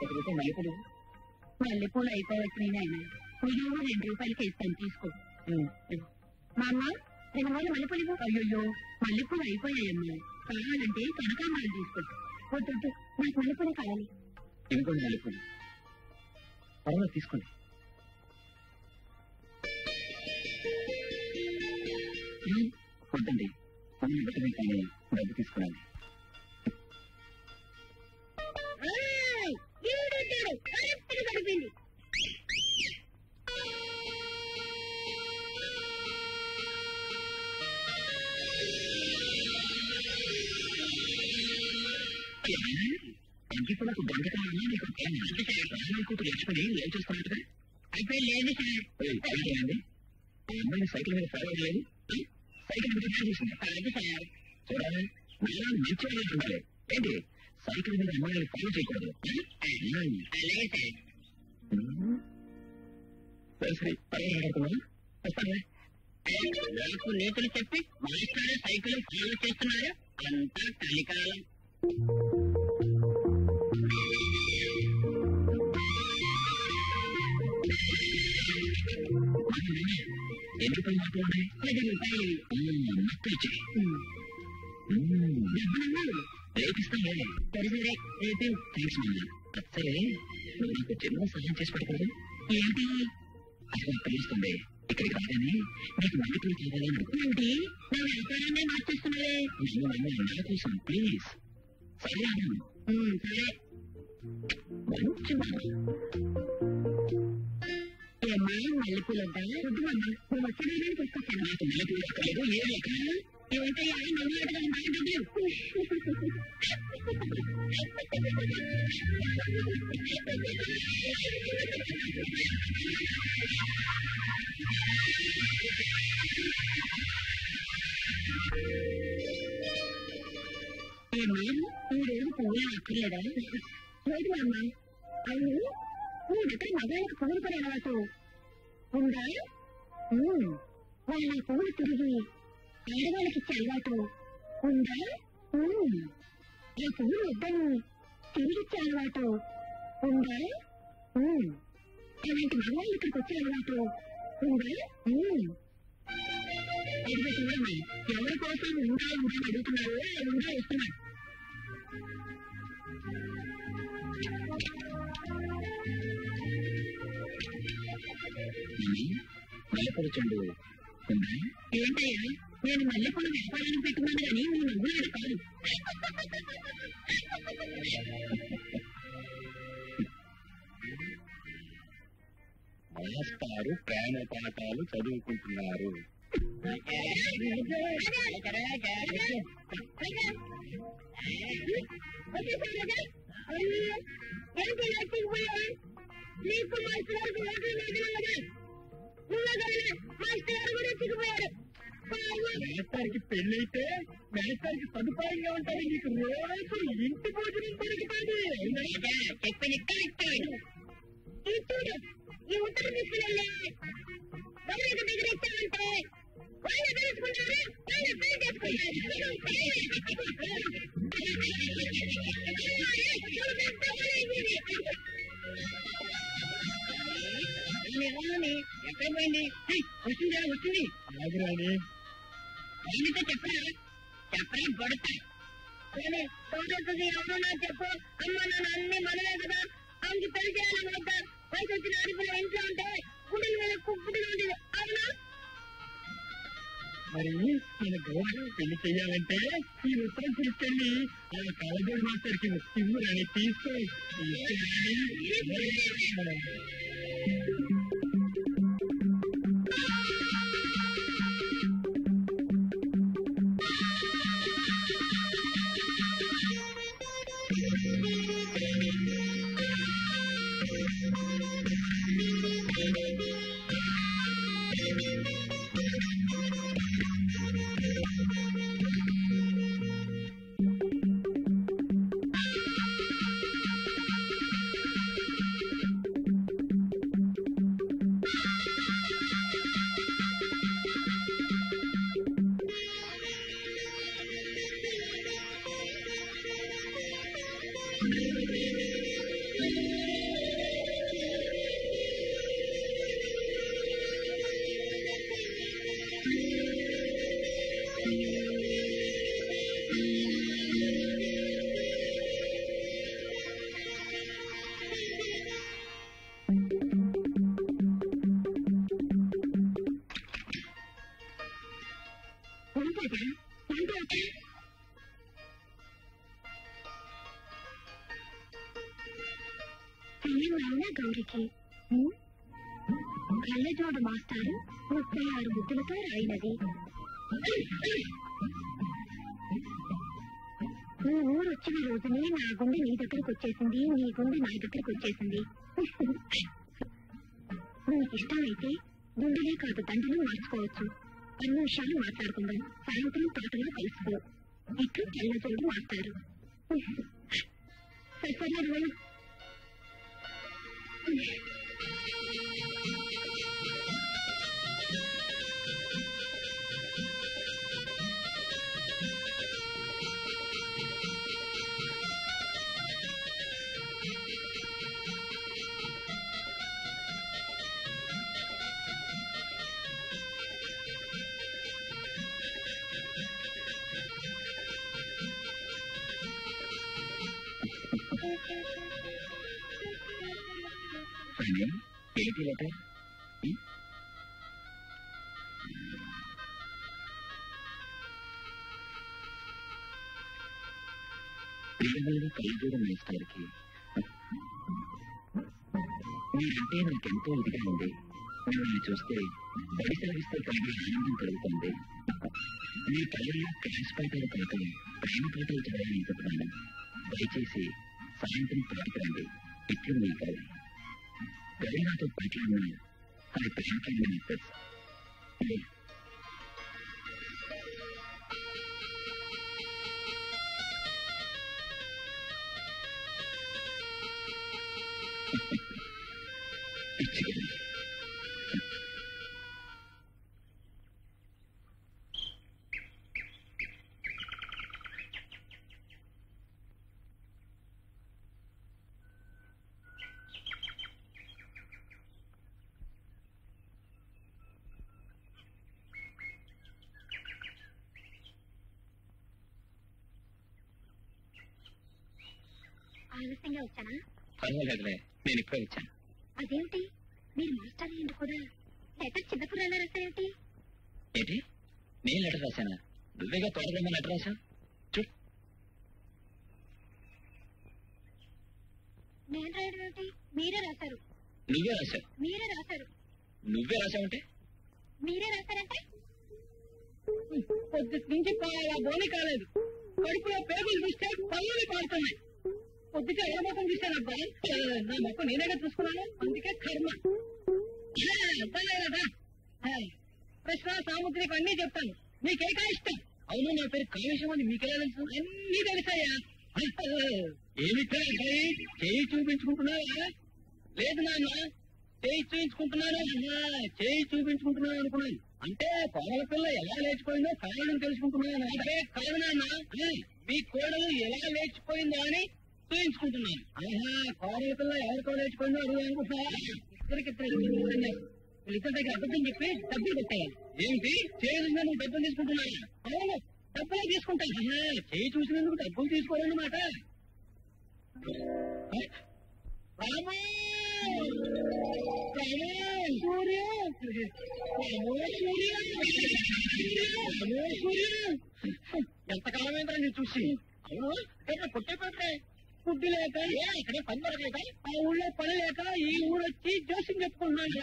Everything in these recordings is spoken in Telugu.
లేకపోతే మల్లెపూలు మల్లెపూలు అయిపోవచ్చునైనా ఆయన మిగిలిన రెండు రూపాయలకి ఇస్తాను తీసుకో మా అమ్మ రెండు వేల మల్లెపూలు ఇవ్వు. అయ్యయ్యో మల్లెపూలు అయిపోయాయమ్మా కావాలంటే కనకాంబరాలు తీసుకో వద్దు నాకు మల్లెపూలే కావాలి ఇదిగోండి మల్లెపూలు పర్వాలేదు తీసుకోండి ఉమ్, వద్దండి కొన్ని బట్టలు కానీ డబ్బు తీసుకురండి ఏయ్! ఈడొచ్చాడు. కరెక్ట్గా సరిపోయింది. ఇంటికి నాకు దొంగతనాన్ని నీకు రామయ్య కూతురు లక్ష్మణి ఏం చేస్తున్నట్టుగా అయితే లేదు సార్ ఏంటండి ఆ అమ్మాయిని సైకిల్ మీద ఫాలో లేదు సైకిల్ మీద డ్రైవ్ చేసింది కాదు సార్ చూడాలి మీరు మంచి వాళ్ళు ఉండాలి ఏంటి సైకిల్ మీద అమ్మాయిని ఫాలో చేయకూడదు ఉమ్. అలాగే సార్ ఉమ్. సరే సరే పర్వాలేదు ఆడుకున్నా వస్తానే నాకు నీతులు చెప్పి మాస్టర్ సైకిల్ ఫాలో చేస్తున్నారు అంతా కలికాలం ఎందుకు మాట్లాడే పది రూపాయలు మొత్తం ఇచ్చేయి ఉమ్. డబ్బులు రేపిస్తాలే సరే సరే రేపు థ్యాంక్స్ మామ సరే నువ్వు నాకు చిన్న సహాయం చేసి పెట్టకూడదు ఏంటి అసలు పిలుస్తుంది ఇక్కడికి రాగానే నీకు మల్లెపూలు కావాలి అని అడుగు ఏంటి నా వ్యాపారాన్ని మార్చేస్తున్నావే నన్ను నన్ను నా కోసం ప్లీజ్ సరే అన్నాను ఉమ్, సరే మంచి మాట ఏమ్మా మల్లెపూలు వద్దా వద్దు అమ్మా నువ్వు వచ్చిన తీసుకొచ్చాను నాకు మల్లెపూలు అక్కర్లేదు ఏమీ అక్కర్లేదు ఏమిటయ్యా నన్ను అడగడం బాగా ఏమ్మా ఈ రోజు పువ్వులు అక్కర్లేదా లేదు అమ్మా అవును నీ దగ్గర మగాళ్ళకి పువ్వులు పడే అలవాటు ఉందా ఉమ్. వాళ్ళ ఆ పువ్వులు తిరిగి ఆడవాళ్ళకి ఇచ్చే అలవాటు ఉందా ఉమ్. ఆ పువ్వులు వద్దని తిరిగిచ్చే అలవాటు ఉందా ఉమ్. అలాంటి మగవాళ్ళు ఇక్కడికి వచ్చే అలవాటు ఉందా ఉమ్. ఇదిగో చూడమ్మా ఎవరి కోసం ఉందా ఉందా అని అడుగుతున్నారో ఆ ఉందా ఇస్తున్నారు మల్లెపూల చెండు ఉందా ఏంటయ్యా నేను మల్లెపూల వ్యాపారాన్ని పెట్టుకున్నాను కానీ నువ్వు నవ్వులాడు కాదు మాస్టారు ప్రేమ పాఠాలు చదువుకుంటున్నారు ఏంటి ఇలా చిక్కిపోయావు నీకు మాస్టర్ గారికి ఓట్లు లేదు కదా నువ్వే కదా మాస్టర్ గారు కూడా చిక్కిపోయారు మేస్తారికి పెళ్ళైతే మేస్తారికి సదుపాయంగా ఉంటాయి నీకు రోజు ఇంటి భోజనం దొరుకుతుంది చెప్పిన కరెక్ట్ ఈ చూడు ఈ ఉత్తరం తీసుకుని వాళ్ళకి దగ్గర ఇచ్చామంటే వాళ్ళు తెలుసుకుంటారు వాళ్ళు పెళ్లి చేసుకుంటారు ఎక్కడ పోయింది వచ్చిందా వచ్చింది ఆగురాని ఆయనతో చెప్పరా చెప్పరా కొడతా సరే తోటొస్తుంది ఎవరో నాకు చెప్పు అమ్మ నాన్న అన్ని మనమే కదా ఆమెకి పెళ్లి చేయాలని వద్దా వయసు వచ్చిన ఆడిపిల్ల ఇంట్లో ఉంటే కుడిల మీద కుప్పుడుగా ఉండేది అవునా మరి మన గౌరవం పెళ్లి చెయ్యాలంటే ఈ ఉత్తరం తీసుకెళ్ళి ఆ కలజోడు మాస్టర్కి ఇవ్వరని తీసుకో ఏంటదా ఏంటి తెలంగాణ గౌరికి ఉమ్? కళ్ళజోడు మాస్టారు ముప్పై ఆరు ముద్దులతో రాయినది నీ ఊరు వచ్చిన రోజునే నా గుండె నీ దగ్గరకు వచ్చేసింది నీ గుండె నా దగ్గరకు వచ్చేసింది నీకు ఇష్టమైతే గుండెలే కాదు దండలు మార్చుకోవచ్చు అన్ని విషయాలు మాట్లాడుకుందాం సాయంత్రం తోటలో కలుసుకో ఇట్లు తెల్లజోడు మాట్లాడు సరే వెళ్ళు కానీ ఏంటి లెటర్ ప్రియమైన కళ్ళజోడు మేస్టార్కి మీరంటే నాకెంతో ఇదిగా ఉంది మిమ్మల్ని చూస్తే బడి సాగిస్తే కలిగే ఆనందం కలుగుతుంది మీ కళ్ళల్లో క్లాస్ పాఠాలు కాక ప్రేమ పాఠాలు చదవాలనుకుంటున్నాను దయచేసి సాయంత్రం పాటికి రండి ఇట్లు మీ కాదు గది నాతో పాటలు అది ప్రేమకి నాకు తెలుసు పిచ్చిగా ఆలస్యంగా వచ్చానా పర్వాలేదులే నేను ఇప్పుడే వచ్చాను అదేమిటి మీరు మాస్టర్ ఏంటి కూడా లెటర్ చిన్న కుర్రాలా రాశారేమిటి ఏంటి నేను లెటర్ రాశానా నువ్వేగా తోటగా లెటర్ రాశావు చూ నేను రాయడం ఏమిటి మీరే రాశారు నువ్వే రాశావు మీరే రాశారు నువ్వే రాశావంటే మీరే రాశారంటే పొద్దుటి నుంచి పాలా బోని కాలేదు కడుపులో పేగులు చూస్తే పళ్ళుని పాడుతున్నాయి పొద్దుట ఎవరి ముఖం చూశానబ్బా ఆ, నా ముఖం నేనేగా చూసుకున్నాను అందుకే కర్మ ఆ, అంతేలేదా? ఆ, ప్రశ్న సాముద్రికం అన్నీ చెప్తాను మీకేకా ఇష్టం అవును నా పేరు కాళేశం అని మీకెలా తెలుసు అన్నీ తెలుసాయా ఏమిటా చేయి చూపించుకుంటున్నావా లేదు నాన్న చేయి చూపించుకుంటున్నాను ఆహా, చేయి చూపించుకుంటున్నాను అనుకున్నాను అంటే కోడల పిల్ల ఎలా లేచిపోయిందో కారణం తెలుసుకుంటున్నాను అంటే కాదు నాన్న ఆ, మీ కోడలు ఎలా లేచిపోయిందో అని చూపించుకుంటున్నాను ఆహా కోడల పిల్ల ఎవరితో లేచిపోయిందో అడుగు అనుకుంటున్నా ఇద్దరికిద్దరు వీళ్ళిద్దరి దగ్గర అబద్ధం చెప్పి డబ్బులు పెట్టేయాలి ఏంటి చేయి నువ్వు డబ్బులు తీసుకుంటున్నాను అవును డబ్బులే తీసుకుంటాను ఆహా, చేయి చూసినందుకు డబ్బులు తీసుకోవాలన్నమాట రాము రాము సూర్య రాము సూర్య రాము సూర్య ఎంతకాలం ఏంటో నేను చూసి అవును ఎక్కడ పుట్టిపోతే ఫుడ్ లేక ఏ ఇక్కడ పని దొరకలేక ఆ ఊళ్ళో పని లేక ఈ ఊరు వచ్చి జోస్యం చెప్పుకుంటున్నాను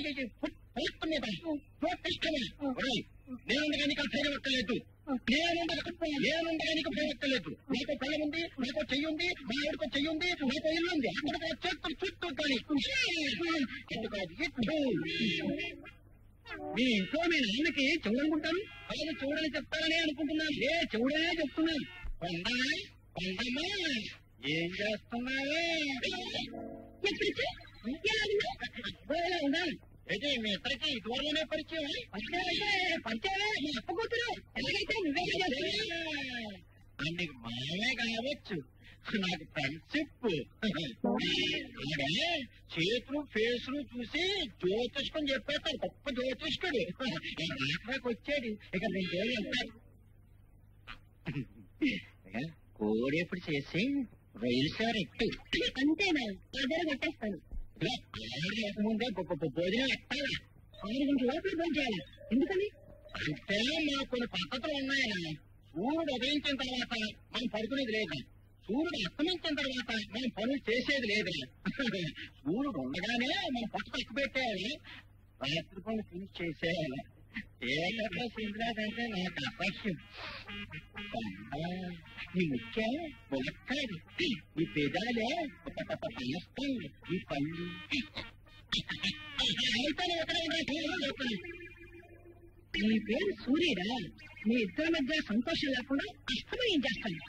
నేను నీకు చేయవక్కలేదు నేనుండగా నీకు చేయవక్కలేదు నాకు పొలం ఉంది నాకు చెయ్యి ఉంది మా ఆవిడకు చెయ్యి ఉంది నాకు ఇల్లు ఉంది అక్కడ చేతులు చుట్టూ కానీ ఎందుకు అది ఎత్తు. మీ ఇంట్లో మీ నాన్నకి చెవుడనుకుంటాను కాదు చెవుడని చెప్తారని అనుకుంటున్నాను ఏ చెవుడనే చెప్తున్నాను కొండా కొండమ్మా ఏం చేస్తున్నావే ఎక్కడికి ఎలా ఉందా ఏంటి మీ ఇద్దరికి ఇదివరలోనే పరిచయం పరిచయమే మీ అప్ప కూతురు ఎలాగైతే నువ్వే నీకు మామే కావచ్చు నాకు ఫ్రెండ్షిప్ అలాగే చేతులు ఫేసులు చూసి జ్యోతిష్కం చెప్పేస్తాడు గొప్ప జ్యోతిష్కుడు నాకు వచ్చాడు ఇక నేను వెళ్తాను కోడి ఎప్పుడు చేసి రైలు సార్ ఎట్టు అంతేనా అదర కొట్టేస్తాను ముందే భోజనం ఎట్టాలా ఆరు గంటల లోపల భోజనం చేయాలి ఎందుకని అంటే మాకు కొన్ని పద్ధతులు ఉన్నాయా సూర్యుడు ఉదయించిన తర్వాత మనం పడుకునేది లేదా సూర్యుడు అస్తమించిన తర్వాత మనం పనులు చేసేది లేదా సూర్యుడు ఉండగానే మనం పొట్ట తక్కువ పెట్టేయాలి రాత్రి పనులు ఫినిష్ చేసేయాలి ఏ కథ సింద్రాదంటే నాకు అసహ్యం అబ్బా, నీ ముఖ్య ములక్కాడు నీ పెదాలే పలస్తాయి నీ పళ్ళు అయిపోయిన ఒకటే ఉన్నాయి. నీ పేరు సూర్యుడా మీ ఇద్దరి మధ్య సంతోషం లేకుండా అస్తమయం చేస్తాను